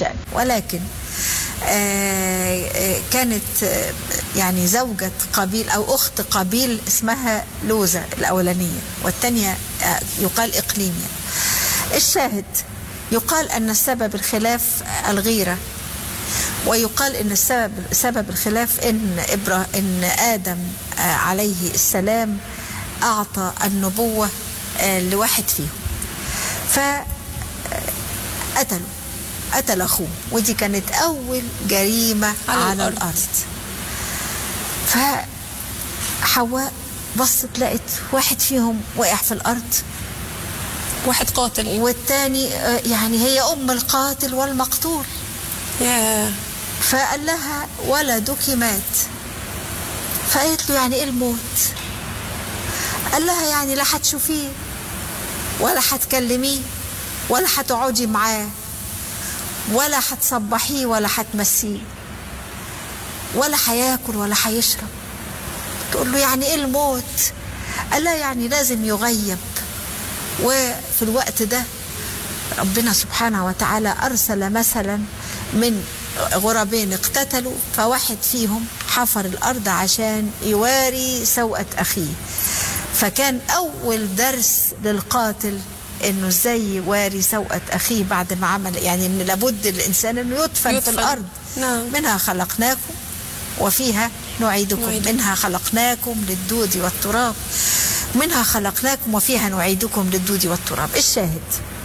الشأن ولكن آه، آه، كانت آه، يعني زوجة قابيل أو أخت قابيل اسمها لوزة الأولانية والثانية آه، يقال إقليميا الشاهد يقال أن السبب الخلاف الغيرة ويقال ان السبب سبب الخلاف ان إبرا ان ادم آه، عليه السلام اعطى النبوه آه، لواحد فيهم ف آه، قتلوا قتل اخوه ودي كانت اول جريمه على على, الأرض. الارض فحواء بصت لقت واحد فيهم وقع في الارض واحد قاتل والتاني آه، يعني هي ام القاتل والمقتول يا فقال لها ولدك مات فقالت له يعني ايه الموت قال لها يعني لا هتشوفيه ولا هتكلميه ولا هتقعدي معاه ولا هتصبحيه ولا هتمسيه ولا هياكل ولا هيشرب تقول له يعني ايه الموت قال لها يعني لازم يغيب وفي الوقت ده ربنا سبحانه وتعالى أرسل مثلا من غرابين اقتتلوا فواحد فيهم حفر الأرض عشان يواري سوءة أخيه فكان أول درس للقاتل انه ازاي يواري سوءة اخيه بعد ما عمل يعني ان لابد الانسان انه يدفن, في يدفن. الارض نعم. منها خلقناكم وفيها نعيدكم نعيدكم. منها خلقناكم للدود والتراب منها خلقناكم وفيها نعيدكم للدود والتراب الشاهد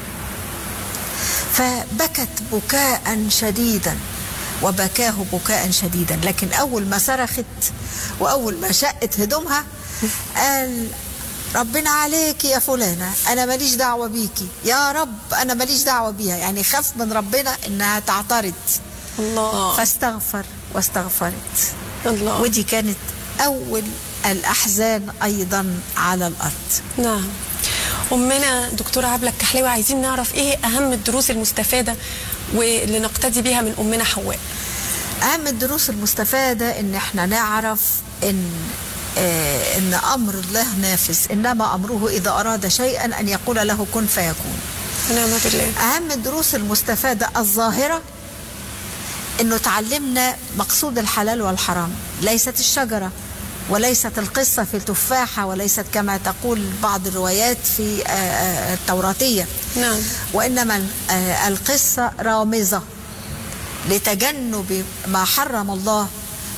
فبكت بكاء شديدا وبكاه بكاء شديدا لكن أول ما صرخت وأول ما شقت هدومها قال ربنا عليك يا فلانة أنا ماليش دعوة بيكي يا رب أنا ماليش دعوة بيها يعني خاف من ربنا إنها تعترض الله فاستغفر واستغفرت الله ودي كانت أول الأحزان أيضا على الأرض نعم أمنا دكتورة عبلة الكحلاوي عايزين نعرف إيه أهم الدروس المستفادة واللي نقتدي بيها من أمنا حواء أهم الدروس المستفادة إن إحنا نعرف إن آه إن أمر الله نافذ إنما أمره إذا أراد شيئا أن يقول له كن فيكون ونعم بالله أهم الدروس المستفادة الظاهرة إنه تعلمنا مقصود الحلال والحرام ليست الشجرة وليست القصة في التفاحة وليست كما تقول بعض الروايات في آه، آه، التوراتية نعم وإنما آه، القصة رامزة لتجنب ما حرم الله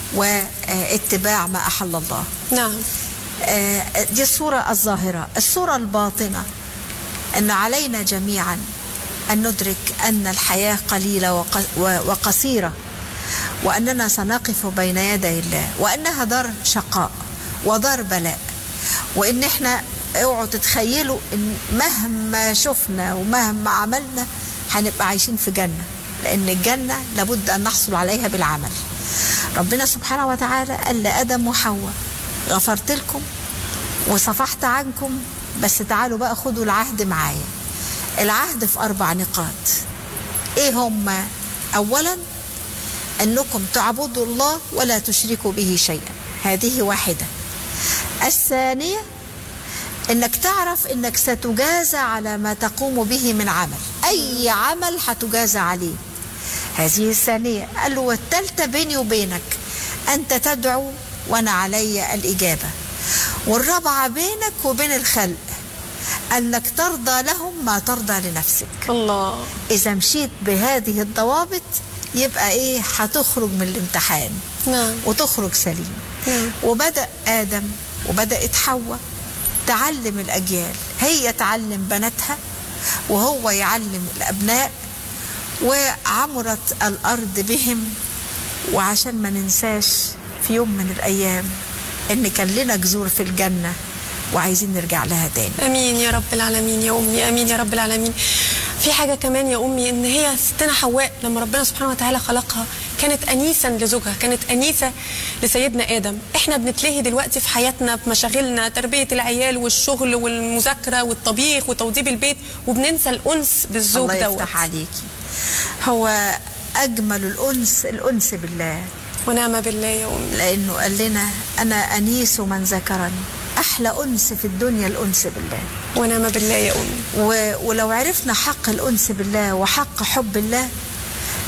واتباع ما أحل الله نعم آه، دي الصورة الظاهرة الصورة الباطنة أن علينا جميعا أن ندرك أن الحياة قليلة وق- و- وقصيرة وأننا سنقف بين يدي الله وأنها دار شقاء ودار بلاء وإن إحنا اوعوا تتخيلوا إن مهما شفنا ومهما عملنا هنبقى عايشين في جنة لأن الجنة لابد أن نحصل عليها بالعمل ربنا سبحانه وتعالى قال لآدم وحواء غفرت لكم وصفحت عنكم بس تعالوا بقى خدوا العهد معايا العهد في أربع نقاط إيه هم أولا أنكم تعبدوا الله ولا تشركوا به شيئا هذه واحدة الثانية انك تعرف انك ستجازى على ما تقوم به من عمل اي عمل هتجازى عليه هذه الثانية قال له والثالثة بيني وبينك انت تدعو وانا علي الاجابة والرابعة بينك وبين الخلق انك ترضى لهم ما ترضى لنفسك الله اذا مشيت بهذه الضوابط يبقى ايه هتخرج من الامتحان نعم وتخرج سليم نعم. وبدأ آدم وبدأت حواء تعلم الأجيال هي تعلم بناتها وهو يعلم الأبناء وعمرت الأرض بهم وعشان ما ننساش في يوم من الأيام إن كان لنا جذور في الجنة وعايزين نرجع لها تاني امين يا رب العالمين يا امي امين يا رب العالمين في حاجه كمان يا امي ان هي ستنا حواء لما ربنا سبحانه وتعالى خلقها كانت انيسا لزوجها كانت انيسه لسيدنا ادم احنا بنتلهي دلوقتي في حياتنا بمشاغلنا تربيه العيال والشغل والمذاكره والطبيخ وتوضيب البيت وبننسى الانس بالزوج الله دوت يفتح عليكي هو أجمل الأنس الأنس بالله ونعم بالله يا امي لأنه قال لنا أنا أنيس من ذكرني أحلى أنس في الدنيا الأنس بالله ونعم بالله يا امي و... ولو عرفنا حق الأنس بالله وحق حب الله